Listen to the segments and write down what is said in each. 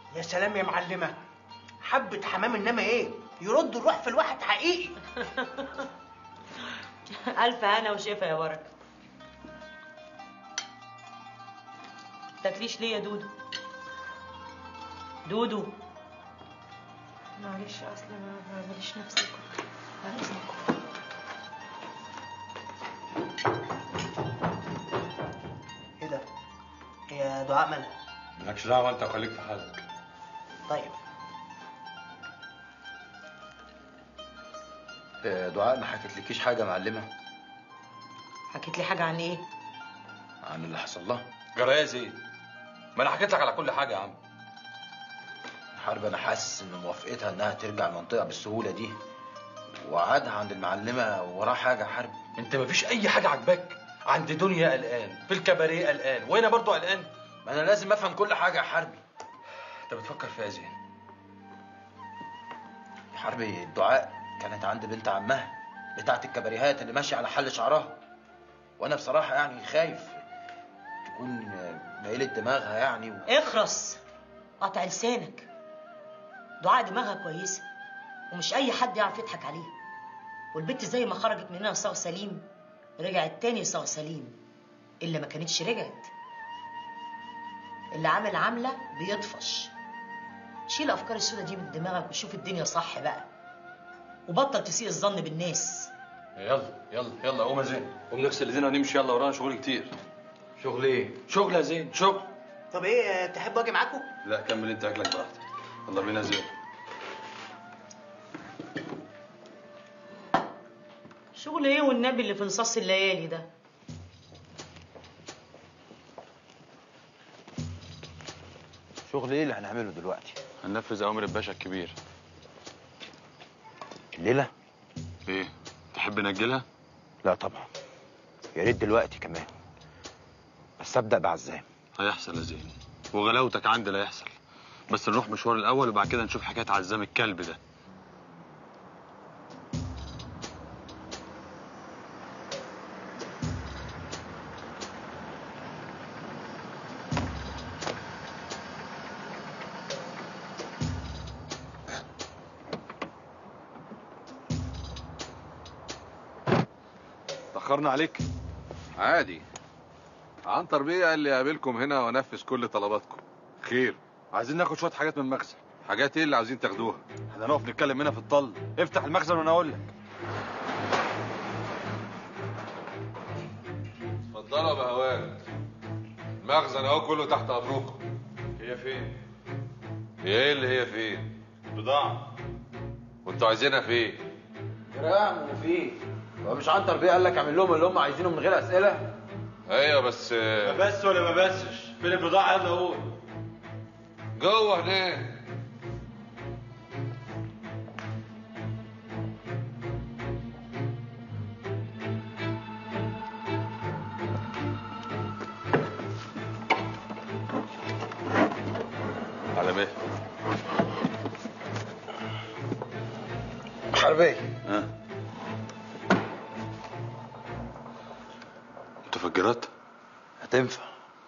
يا سلام يا معلمه حبه حمام انما ايه يرد الروح في الواحد حقيقي الف هنا وشفا يا بركه تاكليش ليه يا دودو دودو معلش اصل ما ماليش نفسي بعد اذنكم ايه ده هي دعاء مالها مالكش دعوه انت خليك في حالك طيب آه، دعاء ما حكتلكيش حاجه يا معلمه حكيت لي حاجه عن ايه عن اللي حصل لها جرى يا زين ما انا حكيت لك على كل حاجه يا عم حرب انا حاسس ان موافقتها انها ترجع المنطقه بالسهوله دي وعادها عند المعلمه وراه حاجه حرب انت مفيش اي حاجه عاجباك عند دنيا قلقان في الكباريه قلقان وهنا برضو قلقان ما انا لازم افهم كل حاجه يا حربي انت بتفكر في ايه يا زين حربي الدعاء كانت عند بنت عمها بتاعت الكباريهات اللي ماشيه على حل شعرها وانا بصراحه يعني خايف تكون آه، مايله دماغها يعني و... اخرس قطع لسانك دعاء دماغها كويسه ومش اي حد يعرف يضحك عليها والبت زي ما خرجت مننا صاغ سليم رجعت تاني صاغ سليم الا ما كانتش رجعت اللي عامل عامله بيطفش شيل الافكار السوداء دي من دماغك وشوف الدنيا صح بقى وبطل تسيء الظن بالناس يلا يلا يلا قوم يا زين قوم نغسل ايدينا ونمشي يلا ورانا شغل كتير شغل ايه شغل يا زين شغل طب ايه تحبوا اجي معاكم لا كمل انت اكلك براحتك يلا بينا يا زين شغل ايه والنبي اللي في نصاص الليالي ده شغل ايه اللي هنعمله دلوقتي هننفذ اوامر الباشا الكبير الليله ايه تحب نأجلها لا طبعا يا ريت دلوقتي كمان بس ابدا بعزام هيحصل يا زين وغلاوتك عندي لا يحصل بس نروح مشوار الاول وبعد كده نشوف حكايه عزام الكلب ده تأخرنا عليك عادي عنتر بيه قال لي اقابلكم هنا وانفذ كل طلباتكم خير عايزين ناخد شويه حاجات من المخزن حاجات ايه اللي عاوزين تاخدوها احنا هنقف نتكلم هنا في الطل افتح المخزن وانا اقول لك اتفضلوا يا بهوات المخزن اهو كله تحت امركم هي فين هي ايه اللي هي فين بضاعه وانتوا عايزينها فين كرام وفي هو مش عنتر بيه قال لك اعمل لهم اللي هم عايزينه من غير اسئله ايوه بس آه، بس ولا ما بسش فين البضاعه يلا قول جوه هناك على مهل حربيه ها متفجرات هتنفع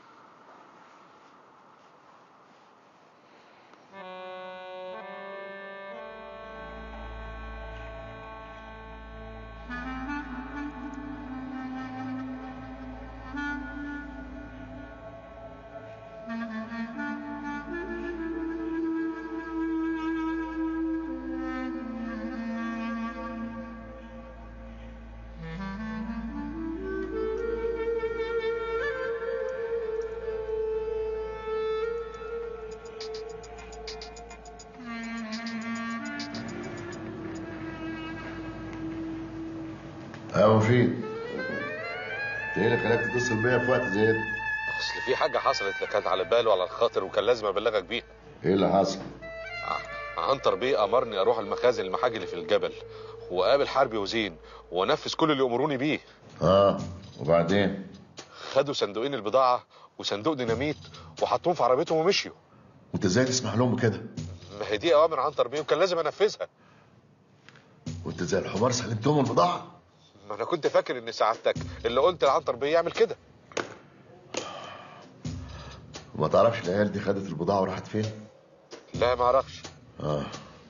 يا مفيد ايه اللي خلاك تتصل بيا في وقت زي ده؟ اصل في حاجه حصلت لا كانت على باله على الخاطر وكان لازم ابلغك بيها ايه اللي حصل؟ ع- عنتر بيه امرني اروح المخازن المحاجي اللي في الجبل واقابل حربي وزين وانفذ كل اللي يامروني بيه اه وبعدين؟ خدوا صندوقين البضاعه وصندوق ديناميت وحطوهم في عربيتهم ومشيوا وانت ازاي تسمح لهم كده؟ ما هي دي اوامر عنتر بيه وكان لازم انفذها وانت زي الحمار سلمتهم البضاعه؟ ما انا كنت فاكر ان سعادتك اللي قلت لعنتر بيه يعمل كده وما تعرفش العيال دي خدت البضاعه وراحت فين؟ لا ما اعرفش اه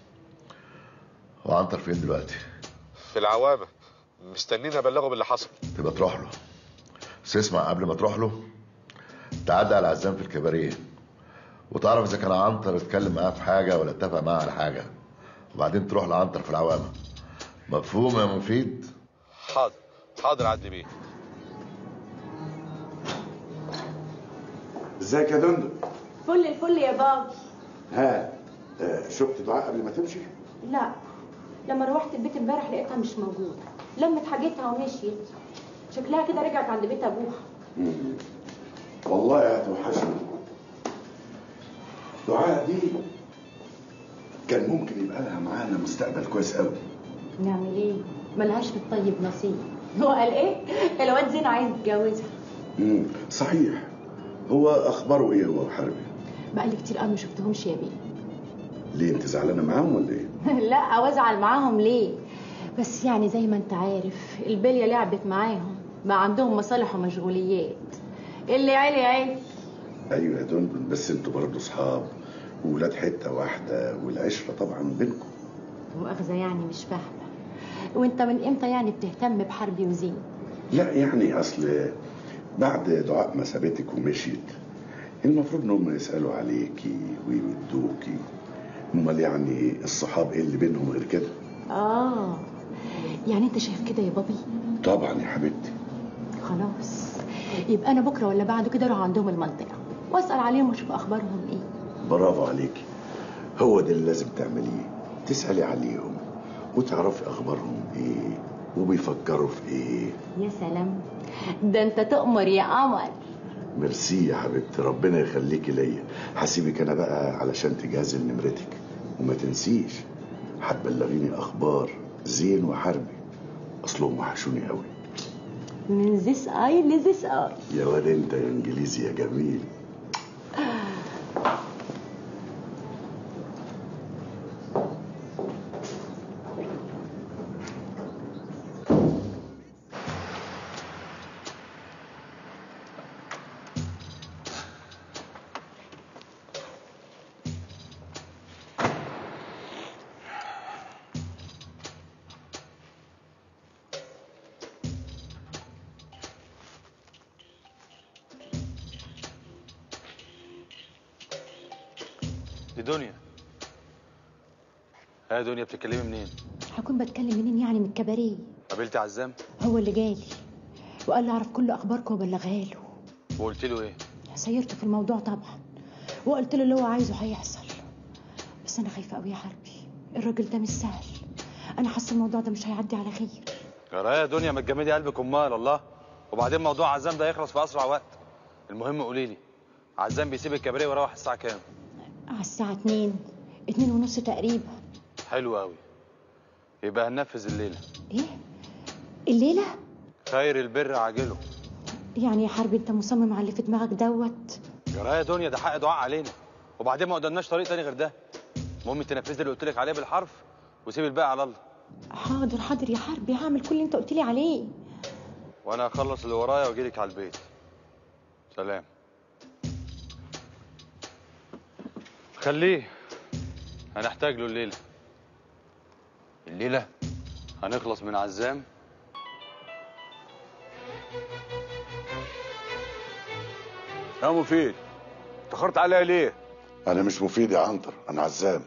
هو عنتر فين دلوقتي في العوامه مستنيني ابلغه باللي حصل تبقى تروح له بس اسمع قبل ما تروح له تعدي على عزام في الكباريه وتعرف اذا كان عنتر اتكلم معاه في حاجه ولا اتفق معاه على حاجه وبعدين تروح لعنتر في العوامه مفهوم يا مفيد حاضر حاضر عدلي بيه ازيك يا دندن فل الفل يا بابي ها آه، شفت دعاء قبل ما تمشي لا لما روحت البيت امبارح لقيتها مش موجوده لمت حاجتها ومشيت شكلها كده رجعت عند بيت ابوها والله هتوحشني دعاء دي كان ممكن يبقى لها معانا مستقبل كويس قوي نعمل ايه ملهاش في الطيب نصيب هو قال ايه الواد زين عايز يتجوزها مم. صحيح هو اخباره ايه هو وحربي بقالي كتير قوي ما شفتهمش يا بيه ليه انت زعلانه معاهم ولا ايه لا وازعل معاهم ليه بس يعني زي ما انت عارف البليه لعبت معاهم بقى عندهم مصالح ومشغوليات اللي عيلي عيل ايوه يا دندن بس انتوا برضه اصحاب وولاد حته واحده والعشره طبعا بينكم مؤاخذه يعني مش فاهمه وانت من امتى يعني بتهتم بحربي وزين لا يعني اصل بعد دعاء ما سابتك ومشيت المفروض انهم يسالوا عليكي ويودوكي امال يعني الصحاب ايه اللي بينهم غير كده اه يعني انت شايف كده يا بابي طبعا يا حبيبتي خلاص يبقى انا بكره ولا بعده كده اروح عندهم المنطقه واسال عليهم واشوف اخبارهم ايه برافو عليكي هو ده اللي لازم تعمليه تسالي عليهم وتعرفي اخبارهم ايه وبيفكروا في ايه يا سلام ده انت تؤمر يا قمر ميرسي يا حبيبتي ربنا يخليكي ليا هسيبك انا بقى علشان تجهزي نمرتك وما تنسيش هتبلغيني اخبار زين وحربي اصلهم وحشوني قوي من ذيس اي لذيس اي يا واد انت يا انجليزي يا جميل دي دنيا ها يا دنيا بتتكلمي منين هكون بتكلم منين يعني من الكباريه قابلتي عزام هو اللي جالي وقال لي اعرف كل اخباركم وبلغها له وقلت له ايه سيرته في الموضوع طبعا وقلت له اللي هو عايزه هيحصل بس انا خايفه قوي يا حربي الراجل ده مش سهل انا حاسه الموضوع ده مش هيعدي على خير جرايه يا دنيا ما تجمدي قلبك امال الله وبعدين موضوع عزام ده يخلص في اسرع وقت المهم قولي لي عزام بيسيب الكباريه ويروح الساعه كام على الساعه 2 اتنين ونص تقريبا حلو قوي يبقى هننفذ الليله ايه الليله خير البر عاجله يعني يا حربي انت مصمم على اللي في دماغك دوت جرايه يا دنيا ده حق دعاء علينا وبعدين ما قدامناش طريق تاني غير ده المهم تنفذي اللي قلت لك عليه بالحرف وسيب الباقي على الله حاضر حاضر يا حربي هعمل كل اللي انت قلت لي عليه وانا هخلص اللي ورايا واجي لك على البيت سلام خليه هنحتاج له الليله الليله هنخلص من عزام يا مفيد اتأخرت عليا ليه؟ انا مش مفيد يا عنتر انا عزام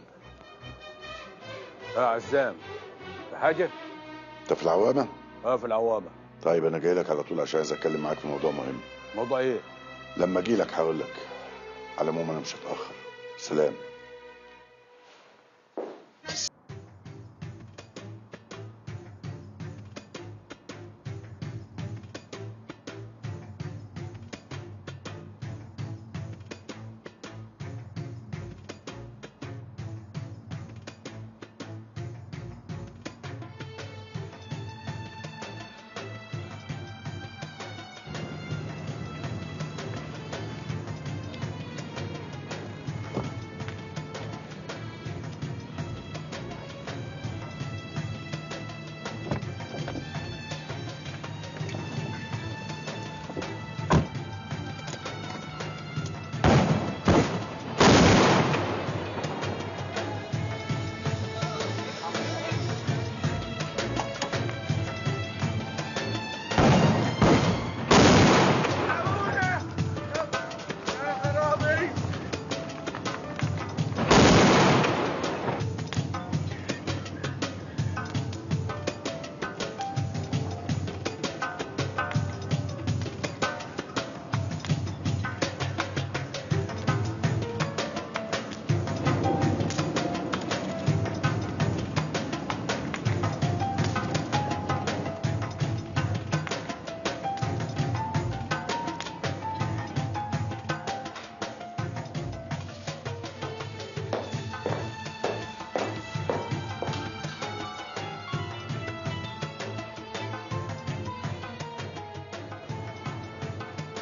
يا عزام في حاجة؟ انت في العوامه اه في العوامة طيب انا جاي لك على طول عشان عايز اتكلم معاك في موضوع مهم موضوع ايه؟ لما اجي لك هقول لك على العموم انا مش هتاخر سلام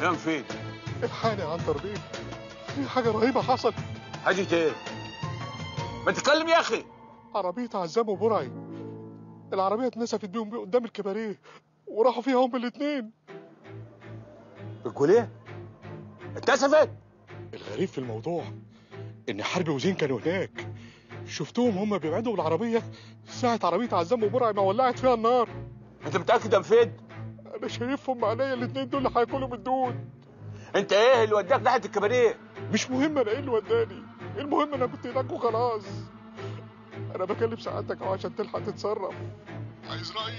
يا مفيد الحقني يا عنتر بيه في حاجة رهيبة حصلت حاجة ايه؟ ما تتكلم يا اخي عربية عزام وبرعي العربية اتنسفت بيهم بيه قدام الكباريه وراحوا فيها هما الاتنين بتقول ايه؟ اتسفت الغريب في الموضوع ان حربي وزين كانوا هناك شفتهم هما بيبعدوا بالعربية ساعة عربية عزام وبرعي ما ولعت فيها النار انت متأكد يا مفيد؟ انا شايفهم عينيا الاتنين دول اللي هياكلوا من الدود انت ايه اللي وداك ناحية الكباريه؟ مش مهم انا ايه اللي وداني المهم انا كنت هناك وخلاص انا بكلم سعادتك اهو عشان تلحق تتصرف عايز رايي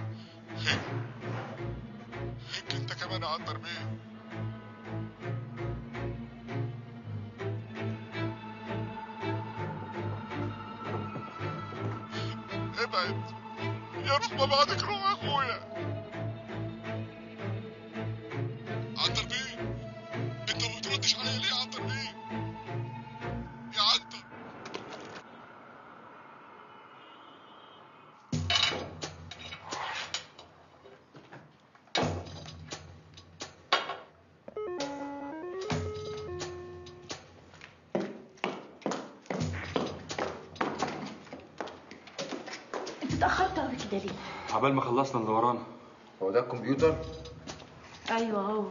هيك انت كمان يا عنتر بيه ابعد يا روح ما بعدك روح يا اخويا عنتر بيه انت ما بتردش عليا ليه يا عنتر بيه يا عنتر انت اتاخرت قوي كده ليه عبال ما خلصنا اللي ورانا هو ده الكمبيوتر ايوه اهو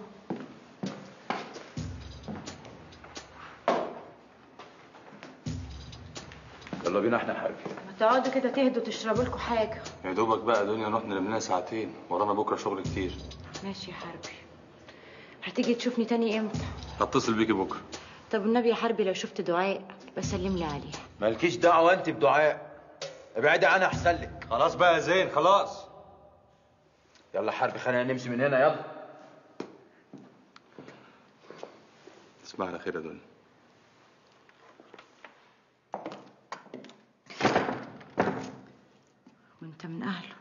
يلا بينا احنا حربي ما تقعدوا كده تهدوا تشربوا لكم حاجه يا دوبك بقى دنيا نروح ننام لنا ساعتين ورانا بكره شغل كتير ماشي يا حربي هتيجي تشوفني تاني امتى هتصل بيكي بكره طب والنبي يا حربي لو شفت دعاء بسلم لي عليها مالكيش دعوه انت بدعاء ابعدي عنها احسن لك خلاص بقى يا زين خلاص يلا حربي خلينا نمشي من هنا يلا تصبح على خير يا دنيا وانت من اهله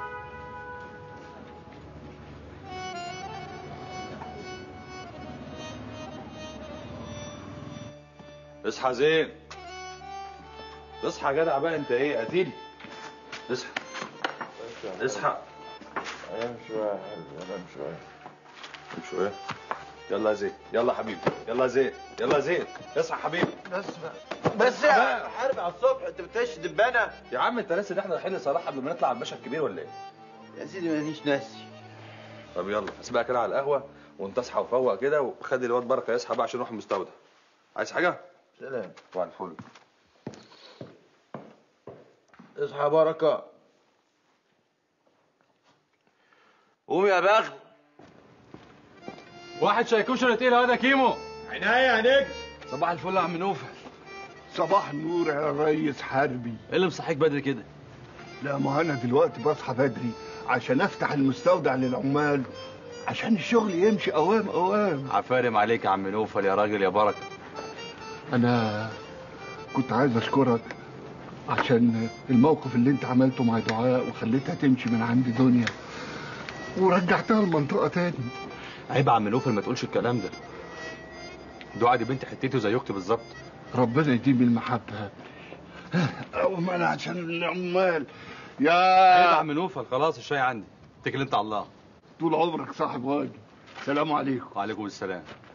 اصحى زين اصحى يا جدع بقى انت ايه قتيل اصحى اصحى انام شويه يا حبيبي انام شويه امشي شويه يلا يا زين يلا يا حبيبي يلا يا زين يلا يا زين اصحى يا حبيبي بس بس يا حربي على الصبح انت بتعيش دبانه يا عم انت ناسي ان احنا رايحين لصلاح قبل ما نطلع على الباشا الكبير ولا ايه؟ يا سيدي مانيش ناسي طب يلا اسيبها كده على القهوه وانت اصحى وفوق كده وخلي الواد بركه يصحى بقى عشان نروح المستودع عايز حاجه؟ سلام طبعا الفل اصحى يا بركه قوم يا بخت واحد شايكوشر تقيل اهو ده كيمو عناية يا نجم صباح الفل يا عم نوفل صباح النور يا ريس حربي ايه اللي مصحيك بدري كده؟ لا ما انا دلوقتي بصحى بدري عشان افتح المستودع للعمال عشان الشغل يمشي اوام اوام عفارم عليك يا عم نوفل يا راجل يا بركه انا كنت عايز اشكرك عشان الموقف اللي انت عملته مع دعاء وخليتها تمشي من عند دنيا ورجعتها المنطقة تاني عيب يا عم نوفل ما تقولش الكلام ده دعاء دي بنت حتتي وزي اختي بالظبط ربنا يديم المحبة أو انا عشان العمال عيب يا يا عم نوفل خلاص الشاي عندي اتكل انت على الله طول عمرك صاحب واجب سلام عليكم وعليكم السلام